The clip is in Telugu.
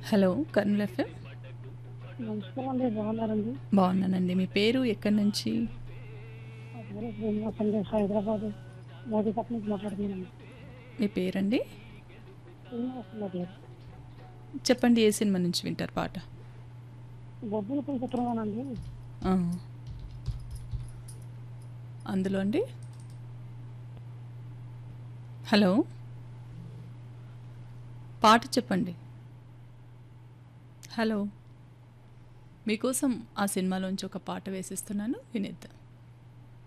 హలో కర్నూలు ఎఫ్ఎం నమస్కారం అండి బాగున్నారండి బాగున్నానండి మీ పేరు ఎక్కడి నుంచి నా పేరు శ్రీనివాస్ అండి హైదరాబాద్ మోదీపట్నం నుంచి మాట్లాడుతున్నాను మీ పేరండి శ్రీనివాస్ నా పేరు చెప్పండి ఏ సినిమా నుంచి వింటారు పాట బొబ్బుల పూల చిత్రంగానండి ఆ. అందులో అండి హలో పాట చెప్పండి హలో మీకోసం ఆ సినిమాలోంచి ఒక పాట వేసిస్తున్నాను వినేద్దాం